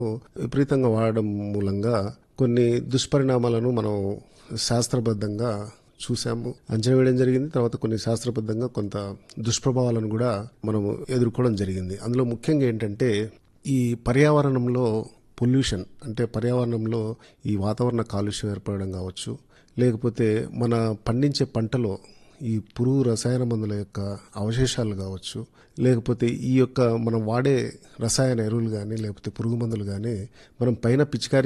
విపరీతంగా వాడడం మూలంగా కొన్ని దుష్పరిణామాలను మనం శాస్త్రబద్ధంగా చూసాము అంచనా వేయడం జరిగింది తర్వాత కొన్ని శాస్త్రబద్ధంగా కొంత దుష్ప్రభావాలను కూడా మనము ఎదుర్కోవడం జరిగింది అందులో ముఖ్యంగా ఏంటంటే ఈ పర్యావరణంలో పొల్యూషన్ అంటే పర్యావరణంలో ఈ వాతావరణ కాలుష్యం ఏర్పడడం కావచ్చు లేకపోతే మన పండించే పంటలో ఈ పురుగు రసాయన మందుల యొక్క అవశేషాలు కావచ్చు లేకపోతే ఈ యొక్క మనం వాడే రసాయన ఎరువులు కానీ లేకపోతే పురుగు మందులు కానీ మనం పైన పిచికారీ